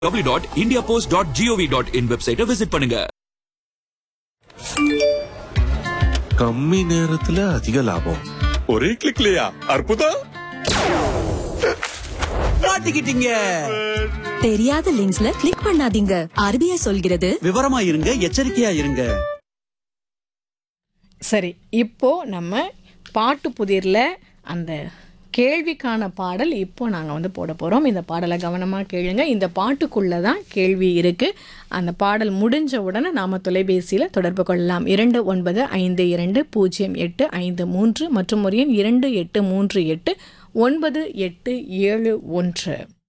www.indiapost.gov.in வெப்சைட்டை visit பண்ணுங்க கம்மி நேரத்துல அதிக லாபம் ஒரே கிளிக்லயா அற்புதம் மாட்டிக்கிட்டீங்க தெரியாத லிங்க்ஸ்ல கிளிக் பண்ணாதீங்க ஆர்பிஐ சொல்கிறது விவரமா இருங்க எச்சரிக்கையா இருங்க சரி இப்போ நம்ம பாட்டு புதிரில் அந்த கேள்விக்கான பாடல் இப்போ நாங்கள் வந்து போட போகிறோம் இந்த பாடலை கவனமாக கேளுங்க இந்த பாட்டுக்குள்ளே தான் கேள்வி இருக்குது அந்த பாடல் முடிஞ்ச உடனே நாம் தொலைபேசியில் தொடர்பு கொள்ளலாம் இரண்டு ஒன்பது ஐந்து இரண்டு பூஜ்ஜியம் எட்டு ஐந்து மூன்று மற்றும் ஒரு எண் இரண்டு எட்டு மூன்று எட்டு ஒன்பது எட்டு ஏழு ஒன்று